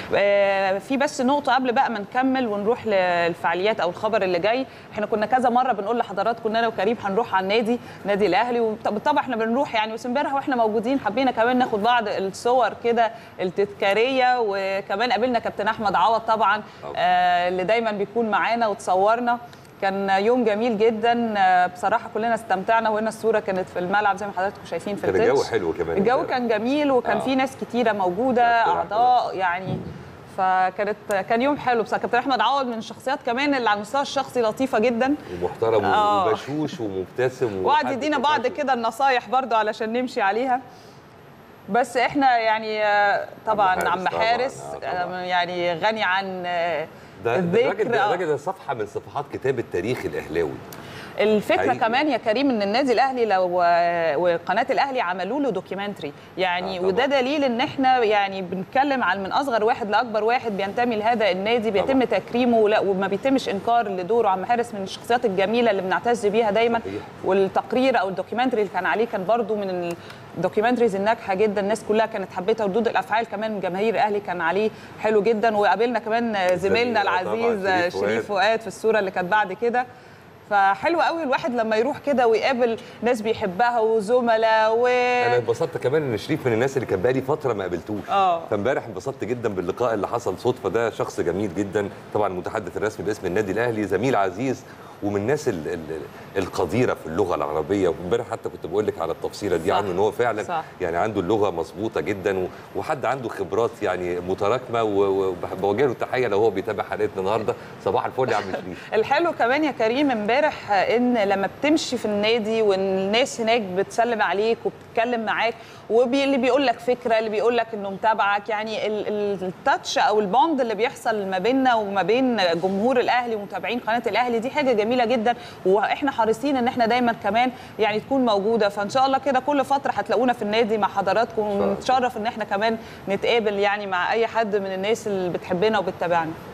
آه، في بس نقطه قبل بقى ما نكمل ونروح للفعاليات او الخبر اللي جاي احنا كنا كذا مره بنقول لحضراتكم ان انا وكريم هنروح على النادي نادي الاهلي وبالطبع احنا بنروح يعني بس امبارح واحنا موجودين حبينا كمان ناخد بعض الصور كده التذكاريه وكمان قابلنا كابتن احمد عوض طبعا آه، اللي دايما بيكون معانا وتصورنا كان يوم جميل جدا آه، بصراحه كلنا استمتعنا وهنا الصوره كانت في الملعب زي ما حضراتكم شايفين في كان الجو التتش. حلو كمان الجو كان جميل وكان آه. في ناس كتيره موجوده كابتن اعضاء يعني فكانت كان يوم حلو بصراحه كابتن احمد عوض من الشخصيات كمان اللي على المستوى الشخصي لطيفه جدا ومحترم آه. وبشوش ومبتسم وقعد وحد يدينا بعض تفاهم. كده النصايح برضو علشان نمشي عليها بس احنا يعني آه، طبعا عم عم حارس طبعاً، حارس آه، طبعاً. آه، يعني غني عن آه، ده ده الراجل الذكر ده آه. الراجل ده صفحه من صفحات كتاب التاريخ الاهلاوي الفكره حقيقي. كمان يا كريم ان النادي الاهلي لو وقناه الاهلي عملوا له دوكيومنتري يعني آه، آه وده طبعاً. دليل ان احنا يعني بنتكلم عن من اصغر واحد لاكبر واحد بينتمي لهذا النادي بيتم طبعاً. تكريمه ولا وما بيتمش انكار لدوره عم حارس من الشخصيات الجميله اللي بنعتز بيها دايما صحيح. والتقرير او الدوكيومنتري اللي كان عليه كان برضو من الدوكيومنتريز الناجحه جدا الناس كلها كانت حبيتها وردود الافعال كمان من جماهير الاهلي كان عليه حلو جدا وقابلنا كمان زميلنا آه، طبعاً، العزيز شريف فؤاد. شريف فؤاد في الصوره اللي كانت بعد كده فحلو قوي الواحد لما يروح كده ويقابل ناس بيحبها وزملاء و انا اتبسطت كمان ان شريف من الناس اللي كان بقالي فتره ما قابلتوش آه. فامبارح انبسطت جدا باللقاء اللي حصل صدفه ده شخص جميل جدا طبعا المتحدث الرسمي باسم النادي الاهلي زميل عزيز ومن الناس ال ال القديره في اللغه العربيه وامبارح حتى كنت بقول لك على التفصيله دي صح. عنه ان هو فعلا صح. يعني عنده اللغه مظبوطه جدا و- وحد عنده خبرات يعني متراكمه و- وبوجه له التحيه لو هو بيتابع حلقتنا النهارده صباح الفل يا عم شريف الحلو كمان يا كريم امبارح ان لما بتمشي في النادي والناس هناك بتسلم عليك وبتتكلم معاك واللي بيقول لك فكره اللي بيقول لك انه متابعك يعني ال- ال- التاتش او البوند اللي بيحصل ما بيننا وما بين جمهور الاهلي ومتابعين قناه الاهلي دي حاجه جميله جدا واحنا حريصين ان احنا دايما كمان يعني تكون موجوده فان شاء الله كده كل فتره هتلاقونا في النادي مع حضراتكم الله. ونتشرف ان احنا كمان نتقابل يعني مع اي حد من الناس اللي بتحبنا وبتتابعنا